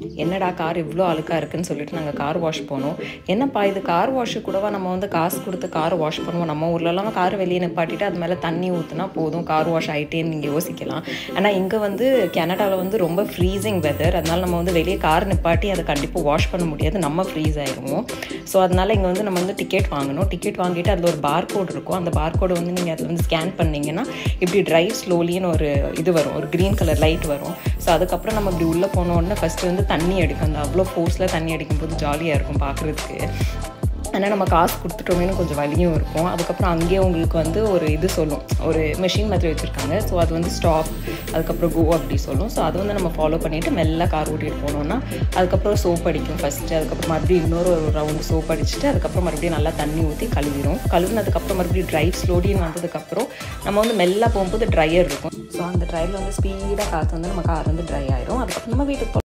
என்னடா கார் இவ்வளோ அழுக்காக இருக்குன்னு சொல்லிட்டு நாங்கள் கார் வாஷ் போனோம் என்னப்பா இது கார் வாஷு கூடவா நம்ம வந்து காசு கொடுத்து கார் வாஷ் பண்ணுவோம் நம்ம ஊர்லலாம் கார் வெளியே நிப்பாட்டிட்டு அது மேலே தண்ணி ஊற்றுனா போதும் கார் வாஷ் ஆகிட்டேன்னு நீங்கள் யோசிக்கலாம் ஆனால் இங்கே வந்து கனடாவில் வந்து ரொம்ப ஃப்ரீசிங் வெதர் அதனால நம்ம வந்து வெளியே கார் நிப்பாட்டி அதை கண்டிப்பாக வாஷ் பண்ண முடியாது நம்ம ஃப்ரீஸ் ஆயிடுவோம் ஸோ அதனால இங்கே வந்து நம்ம வந்து டிக்கெட் வாங்கணும் டிக்கெட் வாங்கிட்டு அதில் ஒரு பார் கோட் இருக்கும் அந்த பார் கோடை வந்து நீங்கள் அதில் வந்து ஸ்கேன் பண்ணீங்கன்னா இப்படி ட்ரைவ் ஸ்லோலின்னு ஒரு இது வரும் ஒரு க்ரீன் கலர் லைட் வரும் ஸோ அதுக்கப்புறம் நம்ம இப்படி உள்ளே போனோடனே ஃபஸ்ட்டு வந்து தண்ணி அடிக்கும் அந்த அவ்வளோ ஃபோர்ஸில் தண்ணி அடிக்கும்போது ஜாலியாக இருக்கும் பார்க்குறதுக்கு ஆனால் நம்ம காசு கொடுத்துட்டோமேனு கொஞ்சம் வலியும் இருக்கும் அதுக்கப்புறம் அங்கேயே உங்களுக்கு வந்து ஒரு இது சொல்லும் ஒரு மெஷின் மாதிரி வச்சுருக்காங்க ஸோ அது வந்து ஸ்டாப் அதுக்கப்புறம் கோ அப்படி சொல்லும் ஸோ அது வந்து நம்ம ஃபாலோ பண்ணிவிட்டு மெல்ல கார் ஓட்டிகிட்டு போனோம்னா அதுக்கப்புறம் சோப் அடிக்கும் ஃபஸ்ட்டு அதுக்கப்புறம் மறுபடியும் இன்னொரு ஒரு ரவுண்டு சோப் அடிச்சுட்டு அதுக்கப்புறம் மறுபடியும் நல்லா தண்ணி ஊற்றி கழுவிடும் கழுவினதுக்கப்புறம் மறுபடியும் ட்ரைவ் ஸ்லோடின்னு வந்ததுக்கப்புறம் நம்ம வந்து மெல்ல போகும்போது ட்ரையர் இருக்கும் ஸோ அந்த ட்ரையரில் வந்து ஸ்பீடாக காற்று வந்து நம்ம கார் வந்து ட்ரை ஆயிரும் அதுக்கப்புறம் நம்ம வீட்டுக்கு